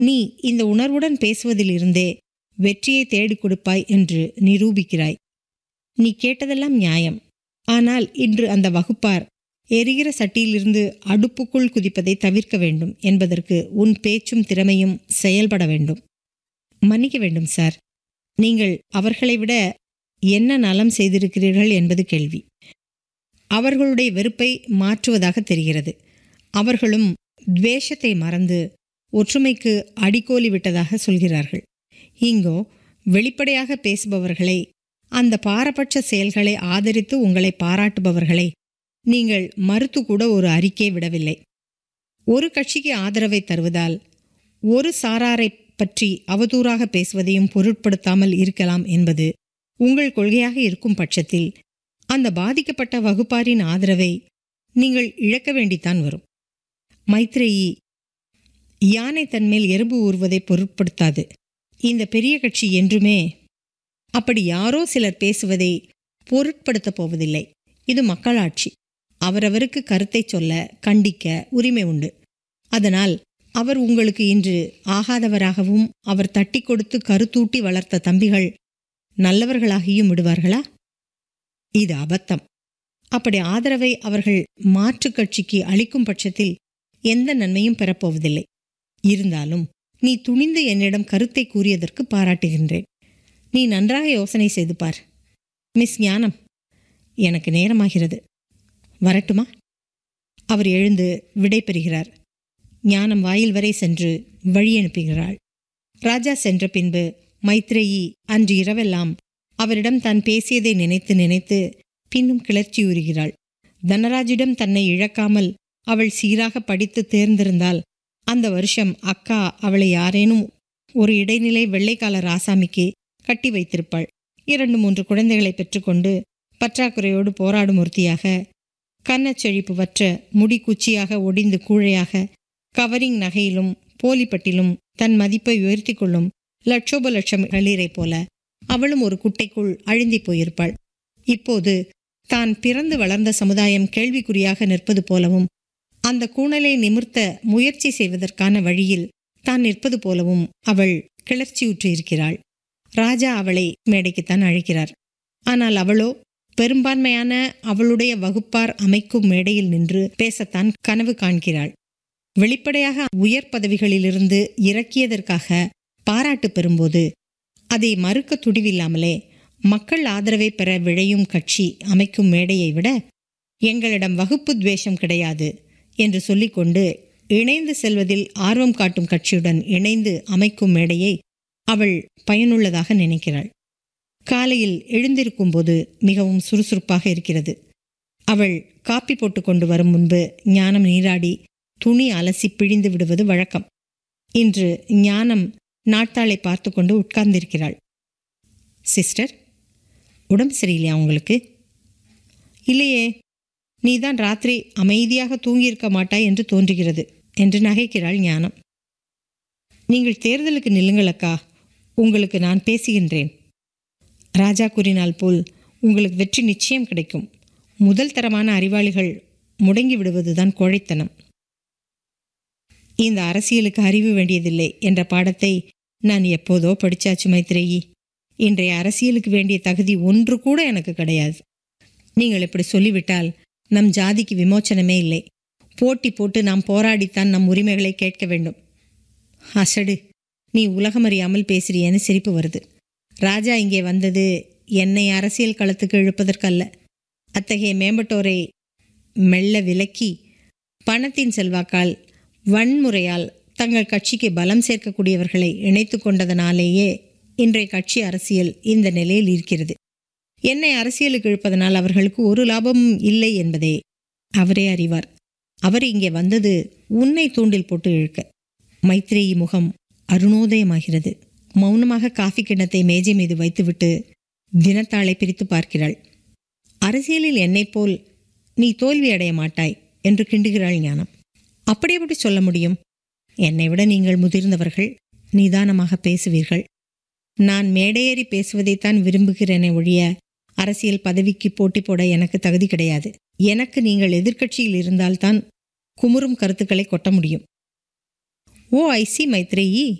நீ இந்த உணர்வுடன் பேசுவதிலிருந்தே வெற்றியை தேடிக் கொடுப்பாய் என்று நிரூபிக்கிறாய் நீ கேட்டதெல்லாம் நியாயம் ஆனால் இன்று அந்த வகுப்பார் எரிகிற சட்டியிலிருந்து அடுப்புக்குள் குதிப்பதை தவிர்க்க வேண்டும் என்பதற்கு உன் பேச்சும் திறமையும் செயல்பட வேண்டும் மன்னிக்க வேண்டும் சார் நீங்கள் அவர்களை விட என்ன நலம் செய்திருக்கிறீர்கள் என்பது கேள்வி அவர்களுடைய வெறுப்பை மாற்றுவதாக தெரிகிறது அவர்களும் துவேஷத்தை மறந்து ஒற்றுமைக்கு அடிக்கோலி விட்டதாக சொல்கிறார்கள் இங்கோ வெளிப்படையாக பேசுபவர்களை அந்த பாரபட்ச செயல்களை ஆதரித்து உங்களை பாராட்டுபவர்களை நீங்கள் மறுத்து கூட ஒரு அறிக்கை விடவில்லை ஒரு கட்சிக்கு ஆதரவை தருவதால் ஒரு சாராரை பற்றி அவதூறாக பேசுவதையும் பொருட்படுத்தாமல் இருக்கலாம் என்பது உங்கள் கொள்கையாக இருக்கும் பட்சத்தில் அந்த பாதிக்கப்பட்ட வகுப்பாரின் ஆதரவை நீங்கள் இழக்க வேண்டித்தான் வரும் மைத்ரேயி யானை தன்மேல் எறும்பு ஊறுவதை பொருட்படுத்தாது இந்த பெரிய கட்சி என்றுமே அப்படி யாரோ சிலர் பேசுவதை பொருட்படுத்தப் போவதில்லை இது மக்களாட்சி அவரவருக்கு கருத்தை சொல்ல கண்டிக்க உரிமை உண்டு அதனால் அவர் உங்களுக்கு இன்று ஆகாதவராகவும் அவர் தட்டி கொடுத்து கருத்தூட்டி வளர்த்த தம்பிகள் நல்லவர்களாகியும் விடுவார்களா இது அபத்தம் அப்படி ஆதரவை அவர்கள் மாற்றுக் கட்சிக்கு அளிக்கும் பட்சத்தில் எந்த நன்மையும் பெறப்போவதில்லை இருந்தாலும் நீ துணிந்து என்னிடம் கருத்தை கூறியதற்கு பாராட்டுகின்றேன் நீ நன்றாக யோசனை செய்து பார் மிஸ் ஞானம் எனக்கு நேரமாகிறது வரட்டுமா அவர் எழுந்து விடை பெறுகிறார் ஞானம் வாயில் வரை சென்று வழி அனுப்புகிறாள் ராஜா சென்ற பின்பு மைத்ரேயி அன்று இரவெல்லாம் அவரிடம் தான் பேசியதை நினைத்து நினைத்து பின்னும் கிளர்ச்சியுறுகிறாள் தனராஜிடம் தன்னை இழக்காமல் அவள் சீராக படித்து தேர்ந்திருந்தால் அந்த வருஷம் அக்கா அவளை யாரேனும் ஒரு இடைநிலை வெள்ளைக்கால ராசாமிக்கு கட்டி வைத்திருப்பாள் இரண்டு மூன்று குழந்தைகளை பெற்றுக்கொண்டு பற்றாக்குறையோடு போராடும் ஒருத்தியாக கன்னச்செழிப்பு வற்ற முடி குச்சியாக ஒடிந்து கூழையாக கவரிங் நகையிலும் போலிப்பட்டிலும் தன் மதிப்பை உயர்த்தி கொள்ளும் லட்சோப லட்சம் களிரை போல அவளும் ஒரு குட்டைக்குள் அழுந்தி போயிருப்பாள் இப்போது தான் பிறந்து வளர்ந்த சமுதாயம் கேள்விக்குறியாக நிற்பது போலவும் அந்த கூணலை நிமிர்த்த முயற்சி செய்வதற்கான வழியில் தான் நிற்பது போலவும் அவள் கிளர்ச்சியுற்றிருக்கிறாள் ராஜா அவளை மேடைக்குத்தான் அழைக்கிறார் ஆனால் அவளோ பெரும்பான்மையான அவளுடைய வகுப்பார் அமைக்கும் மேடையில் நின்று பேசத்தான் கனவு காண்கிறாள் வெளிப்படையாக உயர் பதவிகளிலிருந்து இறக்கியதற்காக பாராட்டு பெறும்போது அதை மறுக்க துடிவில்லாமலே மக்கள் ஆதரவை பெற விழையும் கட்சி அமைக்கும் மேடையை விட எங்களிடம் வகுப்பு துவேஷம் கிடையாது என்று சொல்லிக்கொண்டு இணைந்து செல்வதில் ஆர்வம் காட்டும் கட்சியுடன் இணைந்து அமைக்கும் மேடையை அவள் பயனுள்ளதாக நினைக்கிறாள் காலையில் எழுந்திருக்கும் போது மிகவும் சுறுசுறுப்பாக இருக்கிறது அவள் காப்பி போட்டு கொண்டு வரும் முன்பு ஞானம் நீராடி துணி அலசி பிழிந்து விடுவது வழக்கம் இன்று ஞானம் நாட்டாளை பார்த்து கொண்டு உட்கார்ந்திருக்கிறாள் சிஸ்டர் உடம்பு சரியில்லையா உங்களுக்கு இல்லையே நீதான் ராத்திரி அமைதியாக தூங்கியிருக்க மாட்டாய் என்று தோன்றுகிறது என்று நகைக்கிறாள் ஞானம் நீங்கள் தேர்தலுக்கு நில்லுங்கள் அக்கா உங்களுக்கு நான் பேசுகின்றேன் ராஜா கூறினால் போல் உங்களுக்கு வெற்றி நிச்சயம் கிடைக்கும் முதல் தரமான அறிவாளிகள் முடங்கி விடுவதுதான் கோழைத்தனம் இந்த அரசியலுக்கு அறிவு வேண்டியதில்லை என்ற பாடத்தை நான் எப்போதோ படிச்சாச்சு மைத்ரேயி இன்றைய அரசியலுக்கு வேண்டிய தகுதி ஒன்று கூட எனக்கு கிடையாது நீங்கள் இப்படி சொல்லிவிட்டால் நம் ஜாதிக்கு விமோச்சனமே இல்லை போட்டி போட்டு நாம் போராடித்தான் நம் உரிமைகளை கேட்க வேண்டும் அசடு நீ உலகமறியாமல் பேசுறியேன்னு சிரிப்பு வருது ராஜா இங்கே வந்தது என்னை அரசியல் களத்துக்கு இழுப்பதற்கல்ல அத்தகைய மேம்பட்டோரை மெல்ல விலக்கி பணத்தின் செல்வாக்கால் வன்முறையால் தங்கள் கட்சிக்கு பலம் சேர்க்கக்கூடியவர்களை இணைத்து கொண்டதனாலேயே இன்றைய கட்சி அரசியல் இந்த நிலையில் இருக்கிறது என்னை அரசியலுக்கு இழுப்பதனால் அவர்களுக்கு ஒரு லாபமும் இல்லை என்பதை அவரே அறிவார் அவர் இங்கே வந்தது உன்னை தூண்டில் போட்டு இழுக்க மைத்ரேயி முகம் அருணோதயமாகிறது மௌனமாக காஃபி கிண்ணத்தை மேஜை மீது வைத்துவிட்டு தினத்தாளை பிரித்து பார்க்கிறாள் அரசியலில் என்னைப் போல் நீ தோல்வி அடைய மாட்டாய் என்று கிண்டுகிறாள் ஞானம் அப்படி எப்படி சொல்ல முடியும் என்னை விட நீங்கள் முதிர்ந்தவர்கள் நிதானமாக பேசுவீர்கள் நான் மேடையேறி பேசுவதைத்தான் விரும்புகிறேனே ஒழிய அரசியல் பதவிக்கு போட்டி போட எனக்கு தகுதி கிடையாது எனக்கு நீங்கள் எதிர்க்கட்சியில் இருந்தால்தான் குமுறும் கருத்துக்களை கொட்ட முடியும் ஓ ஐ சி மைத்ரேயி